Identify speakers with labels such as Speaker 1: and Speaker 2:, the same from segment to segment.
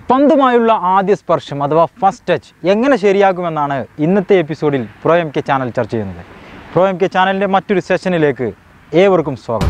Speaker 1: പന്തുമായുള്ള ആദ്യ സ്പർശം അഥവാ ഫസ്റ്റ് ടച്ച് എങ്ങനെ ശരിയാക്കുമെന്നാണ് ഇന്നത്തെ എപ്പിസോഡിൽ പ്രോ എം കെ ചാനൽ ചർച്ച ചെയ്യുന്നത് പ്രോ എം കെ ചാനലിൻ്റെ മറ്റൊരു സെഷനിലേക്ക് ഏവർക്കും സ്വാഗതം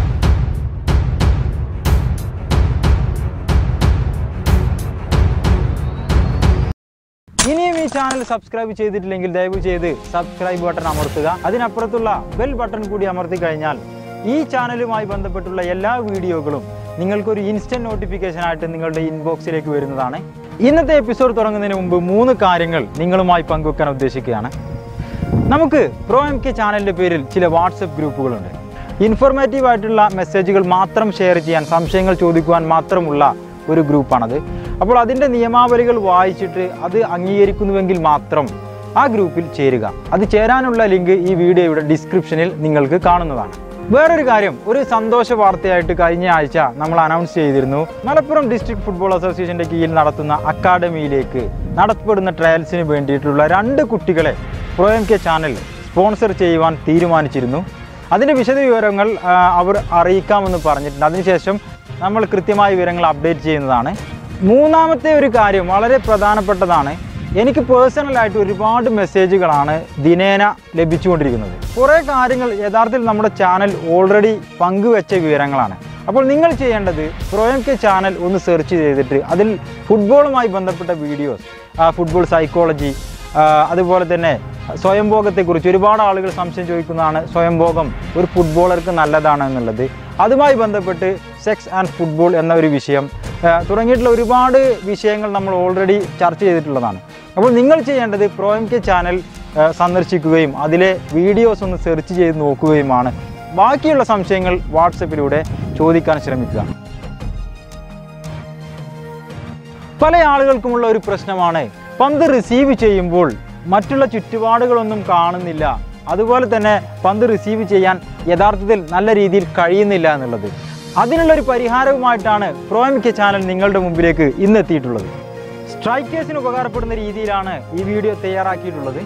Speaker 1: ഇനിയും ഈ ചാനൽ സബ്സ്ക്രൈബ് ചെയ്തിട്ടില്ലെങ്കിൽ ദയവ് ചെയ്ത് സബ്സ്ക്രൈബ് ബട്ടൺ അമർത്തുക അതിനപ്പുറത്തുള്ള ബെൽ ബട്ടൺ കൂടി അമർത്തി കഴിഞ്ഞാൽ ഈ ചാനലുമായി ബന്ധപ്പെട്ടുള്ള എല്ലാ വീഡിയോകളും നിങ്ങൾക്കൊരു ഇൻസ്റ്റൻറ്റ് നോട്ടിഫിക്കേഷൻ ആയിട്ട് നിങ്ങളുടെ ഇൻബോക്സിലേക്ക് വരുന്നതാണ് ഇന്നത്തെ എപ്പിസോഡ് തുടങ്ങുന്നതിന് മുമ്പ് മൂന്ന് കാര്യങ്ങൾ നിങ്ങളുമായി പങ്കുവെക്കാൻ ഉദ്ദേശിക്കുകയാണ് നമുക്ക് പ്രോ എം കെ ചാനലിൻ്റെ പേരിൽ ചില വാട്സപ്പ് ഗ്രൂപ്പുകളുണ്ട് ഇൻഫോർമേറ്റീവ് ആയിട്ടുള്ള മെസ്സേജുകൾ മാത്രം ഷെയർ ചെയ്യാൻ സംശയങ്ങൾ ചോദിക്കുവാൻ മാത്രമുള്ള ഒരു ഗ്രൂപ്പാണത് അപ്പോൾ അതിൻ്റെ നിയമാവലികൾ വായിച്ചിട്ട് അത് അംഗീകരിക്കുന്നുവെങ്കിൽ മാത്രം ആ ഗ്രൂപ്പിൽ ചേരുക അത് ചേരാനുള്ള ലിങ്ക് ഈ വീഡിയോയുടെ ഡിസ്ക്രിപ്ഷനിൽ നിങ്ങൾക്ക് കാണുന്നതാണ് വേറൊരു കാര്യം ഒരു സന്തോഷ വാർത്തയായിട്ട് കഴിഞ്ഞ ആഴ്ച നമ്മൾ അനൗൺസ് ചെയ്തിരുന്നു മലപ്പുറം ഡിസ്ട്രിക്ട് ഫുട്ബോൾ അസോസിയേഷൻ്റെ കീഴിൽ നടത്തുന്ന അക്കാഡമിയിലേക്ക് നടത്തപ്പെടുന്ന ട്രയൽസിന് വേണ്ടിയിട്ടുള്ള രണ്ട് കുട്ടികളെ pro M K channel sponsor ചെയ്യുവാൻ തീരുമാനിച്ചിരുന്നു അതിൻ്റെ വിശദവിവരങ്ങൾ ആ, അവർ അറിയിക്കാമെന്ന് പറഞ്ഞിട്ടുണ്ട് അതിനുശേഷം നമ്മൾ കൃത്യമായ വിവരങ്ങൾ അപ്ഡേറ്റ് ചെയ്യുന്നതാണ് മൂന്നാമത്തെ ഒരു കാര്യം വളരെ പ്രധാനപ്പെട്ടതാണ് എനിക്ക് പേഴ്സണലായിട്ട് ഒരുപാട് മെസ്സേജുകളാണ് ദിനേന ലഭിച്ചുകൊണ്ടിരിക്കുന്നത് കുറേ കാര്യങ്ങൾ യഥാർത്ഥത്തിൽ നമ്മുടെ ചാനൽ ഓൾറെഡി പങ്കുവെച്ച വിവരങ്ങളാണ് അപ്പോൾ നിങ്ങൾ ചെയ്യേണ്ടത് പ്രോയം കെ ചാനൽ ഒന്ന് സെർച്ച് ചെയ്തിട്ട് അതിൽ ഫുട്ബോളുമായി ബന്ധപ്പെട്ട വീഡിയോസ് ഫുട്ബോൾ സൈക്കോളജി അതുപോലെ തന്നെ സ്വയംഭോഗത്തെക്കുറിച്ച് ഒരുപാട് ആളുകൾ സംശയം ചോദിക്കുന്നതാണ് സ്വയംഭോഗം ഒരു ഫുട്ബോളർക്ക് നല്ലതാണ് എന്നുള്ളത് അതുമായി ബന്ധപ്പെട്ട് സെക്സ് ആൻഡ് ഫുട്ബോൾ എന്ന ഒരു വിഷയം ആ, തുടങ്ങിയിട്ടുള്ള ഒരുപാട് വിഷയങ്ങൾ നമ്മൾ ഓൾറെഡി ചർച്ച ചെയ്തിട്ടുള്ളതാണ് അപ്പോൾ നിങ്ങൾ ചെയ്യേണ്ടത് പ്രോ എം കെ ചാനൽ ആ, സന്ദർശിക്കുകയും അതിലെ വീഡിയോസ് ഒന്ന് സെർച്ച് ചെയ്ത് നോക്കുകയുമാണ് ബാക്കിയുള്ള സംശയങ്ങൾ വാട്സപ്പിലൂടെ ചോദിക്കാൻ ശ്രമിക്കുക പല ആളുകൾക്കുമുള്ള ഒരു പ്രശ്നമാണ് പന്ത് റിസീവ് ചെയ്യുമ്പോൾ മറ്റുള്ള ചുറ്റുപാടുകളൊന്നും കാണുന്നില്ല അതുപോലെ തന്നെ പന്ത് റിസീവ് ചെയ്യാൻ യഥാർത്ഥത്തിൽ നല്ല രീതിയിൽ കഴിയുന്നില്ല എന്നുള്ളത് അതിനുള്ള ഒരു പരിഹാരവുമായിട്ടാണ് പ്രോ എം കെ ചാനൽ നിങ്ങളുടെ മുമ്പിലേക്ക് ഇന്ന് എത്തിയിട്ടുള്ളത് സ്ട്രൈക്കേഴ്സിന് ഉപകാരപ്പെടുന്ന രീതിയിലാണ് ഈ വീഡിയോ തയ്യാറാക്കിയിട്ടുള്ളത്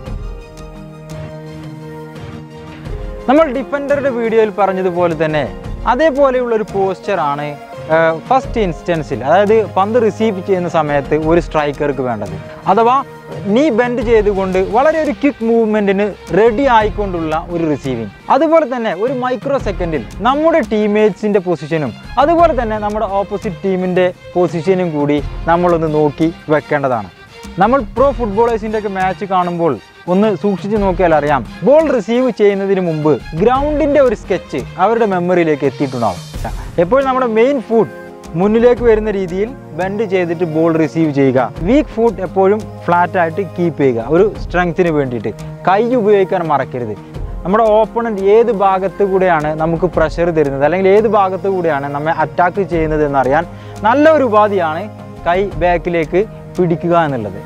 Speaker 1: നമ്മൾ ഡിഫൻഡറുടെ വീഡിയോയിൽ പറഞ്ഞതുപോലെ തന്നെ അതേപോലെയുള്ള ഒരു പോസ്ചറാണ് ഫസ്റ്റ് ഇൻസ്റ്റൻസിൽ അതായത് പന്ത് റിസീവ് ചെയ്യുന്ന സമയത്ത് ഒരു സ്ട്രൈക്കർക്ക് വേണ്ടത് അഥവാ നീ ബെൻഡ് ചെയ്തുകൊണ്ട് വളരെ ഒരു ക്വിക്ക് മൂവ്മെൻറ്റിന് റെഡി ആയിക്കൊണ്ടുള്ള ഒരു റിസീവിങ് അതുപോലെ തന്നെ ഒരു മൈക്രോ സെക്കൻഡിൽ നമ്മുടെ ടീംമേറ്റ്സിൻ്റെ പൊസിഷനും അതുപോലെ തന്നെ നമ്മുടെ ഓപ്പോസിറ്റ് ടീമിൻ്റെ പൊസിഷനും കൂടി നമ്മളൊന്ന് നോക്കി വെക്കേണ്ടതാണ് നമ്മൾ പ്രോ ഫുട്ബോളേഴ്സിൻ്റെ ഒക്കെ മാച്ച് കാണുമ്പോൾ ഒന്ന് സൂക്ഷിച്ച് നോക്കിയാൽ അറിയാം ബോൾ റിസീവ് ചെയ്യുന്നതിന് മുമ്പ് ഗ്രൗണ്ടിൻ്റെ ഒരു സ്കെച്ച് അവരുടെ മെമ്മറിയിലേക്ക് എത്തിയിട്ടുണ്ടാവും എപ്പോഴും നമ്മുടെ മെയിൻ ഫുഡ് മുന്നിലേക്ക് വരുന്ന രീതിയിൽ ബെൻഡ് ചെയ്തിട്ട് ബോൾ റിസീവ് ചെയ്യുക വീക്ക് ഫുഡ് എപ്പോഴും ഫ്ലാറ്റ് ആയിട്ട് കീപ്പ് ചെയ്യുക ഒരു സ്ട്രെങ്ത്തിന് വേണ്ടിയിട്ട് കൈ ഉപയോഗിക്കാൻ മറക്കരുത് നമ്മുടെ ഓപ്പണൻറ്റ് ഏത് ഭാഗത്ത് കൂടെയാണ് നമുക്ക് പ്രഷർ തരുന്നത് അല്ലെങ്കിൽ ഏത് ഭാഗത്ത് കൂടെയാണ് നമ്മെ അറ്റാക്ക് ചെയ്യുന്നത് എന്നറിയാൻ നല്ല ഒരു ഉപാധിയാണ് കൈ ബാക്കിലേക്ക് പിടിക്കുക എന്നുള്ളത്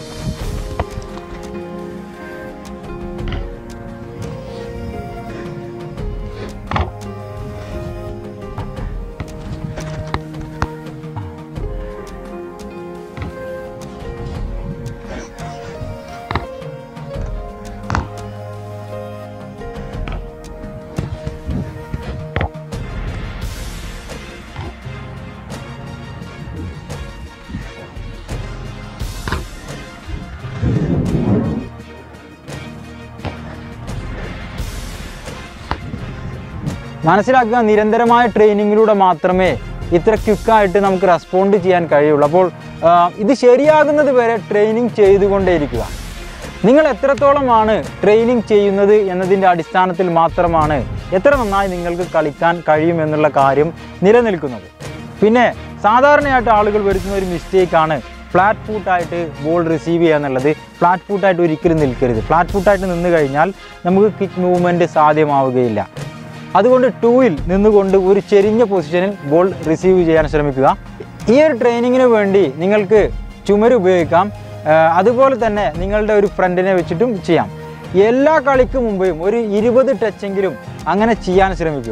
Speaker 1: മനസ്സിലാക്കുക നിരന്തരമായ ട്രെയിനിങ്ങിലൂടെ മാത്രമേ ഇത്ര ക്വിക്കായിട്ട് നമുക്ക് റെസ്പോണ്ട് ചെയ്യാൻ കഴിയുള്ളൂ അപ്പോൾ ആ, ഇത് ശരിയാകുന്നത് വരെ ട്രെയിനിങ് ചെയ്തുകൊണ്ടേയിരിക്കുക നിങ്ങൾ എത്രത്തോളമാണ് ട്രെയിനിങ് ചെയ്യുന്നത് എന്നതിൻ്റെ അടിസ്ഥാനത്തിൽ മാത്രമാണ് എത്ര നന്നായി നിങ്ങൾക്ക് കളിക്കാൻ കഴിയും എന്നുള്ള കാര്യം നിലനിൽക്കുന്നത് പിന്നെ സാധാരണയായിട്ട് ആളുകൾ വരുത്തുന്ന ഒരു മിസ്റ്റേക്കാണ് ഫ്ലാറ്റ് ഫൂട്ടായിട്ട് ബോൾ റിസീവ് ചെയ്യുക എന്നുള്ളത് ഫ്ലാറ്റ് ഫൂട്ടായിട്ട് ഒരിക്കലും നിൽക്കരുത് ഫ്ലാറ്റ് ഫൂട്ടായിട്ട് നിന്ന് കഴിഞ്ഞാൽ നമുക്ക് കിക്ക് മൂവ്മെൻറ്റ് സാധ്യമാവുകയില്ല അതുകൊണ്ട് ടൂയിൽ നിന്നുകൊണ്ട് ഒരു ചെരിഞ്ഞ പൊസിഷനിൽ ബോൾ റിസീവ് ചെയ്യാൻ ശ്രമിക്കുക ഈ ഒരു ട്രെയിനിങ്ങിന് വേണ്ടി നിങ്ങൾക്ക് ചുമര് ഉപയോഗിക്കാം ആ, അതുപോലെ തന്നെ നിങ്ങളുടെ ഒരു ഫ്രണ്ടിനെ വെച്ചിട്ടും ചെയ്യാം എല്ലാ കളിക്ക് മുമ്പേയും ഒരു ഇരുപത് ടച്ചെങ്കിലും അങ്ങനെ ചെയ്യാൻ ശ്രമിക്കുക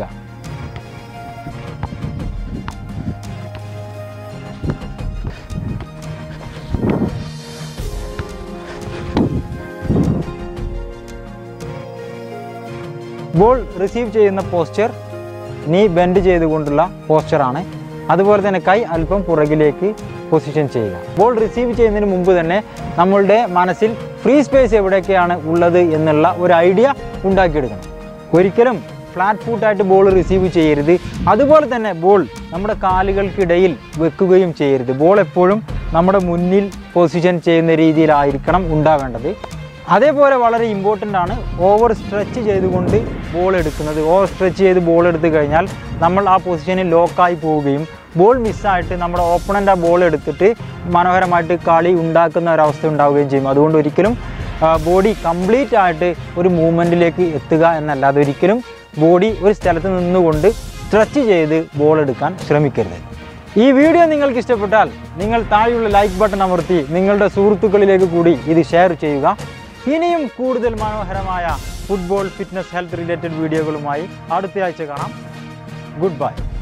Speaker 1: ബോൾ റിസീവ് ചെയ്യുന്ന പോസ്ചർ നീ ബെൻഡ് ചെയ്തുകൊണ്ടുള്ള പോസ്ചറാണ് അതുപോലെ തന്നെ കൈ അല്പം പുറകിലേക്ക് പൊസിഷൻ ചെയ്യുക ബോൾ റിസീവ് ചെയ്യുന്നതിന് മുമ്പ് തന്നെ നമ്മളുടെ മനസ്സിൽ ഫ്രീ സ്പേസ് എവിടെയൊക്കെയാണ് ഉള്ളത് എന്നുള്ള ഒരു ഐഡിയ ഉണ്ടാക്കിയെടുക്കണം ഒരിക്കലും ഫ്ലാറ്റ് ഫൂട്ടായിട്ട് ബോൾ റിസീവ് ചെയ്യരുത് അതുപോലെ തന്നെ ബോൾ നമ്മുടെ കാലുകൾക്കിടയിൽ വെക്കുകയും ചെയ്യരുത് ബോൾ എപ്പോഴും നമ്മുടെ മുന്നിൽ പൊസിഷൻ ചെയ്യുന്ന രീതിയിലായിരിക്കണം ഉണ്ടാവേണ്ടത് അതേപോലെ വളരെ ഇമ്പോർട്ടൻ്റ് ആണ് ഓവർ സ്ട്രെച്ച് ചെയ്തുകൊണ്ട് ബോൾ എടുക്കുന്നത് ഓവർ സ്ട്രെച്ച് ചെയ്ത് ബോൾ എടുത്തു കഴിഞ്ഞാൽ നമ്മൾ ആ പൊസിഷനിൽ ലോക്കായി പോവുകയും ബോൾ മിസ്സായിട്ട് നമ്മുടെ ഓപ്പണൻ്റ് ആ ബോൾ എടുത്തിട്ട് മനോഹരമായിട്ട് കളി ഉണ്ടാക്കുന്ന ഒരവസ്ഥ ഉണ്ടാവുകയും ചെയ്യും അതുകൊണ്ട് ഒരിക്കലും ബോഡി കംപ്ലീറ്റ് ആയിട്ട് ഒരു മൂവ്മെൻറ്റിലേക്ക് എത്തുക എന്നല്ലാതെ ഒരിക്കലും ബോഡി ഒരു സ്ഥലത്ത് നിന്നുകൊണ്ട് സ്ട്രെച്ച് ചെയ്ത് ബോൾ എടുക്കാൻ ശ്രമിക്കരുത് ഈ വീഡിയോ നിങ്ങൾക്ക് ഇഷ്ടപ്പെട്ടാൽ നിങ്ങൾ താഴെയുള്ള ലൈക്ക് ബട്ടൺ അമർത്തി നിങ്ങളുടെ സുഹൃത്തുക്കളിലേക്ക് കൂടി ഇത് ഷെയർ ചെയ്യുക ഇനിയും കൂടുതൽ മനോഹരമായ ഫുട്ബോൾ ഫിറ്റ്നസ് ഹെൽത്ത് റിലേറ്റഡ് വീഡിയോകളുമായി അടുത്ത ആഴ്ച കാണാം ഗുഡ് ബൈ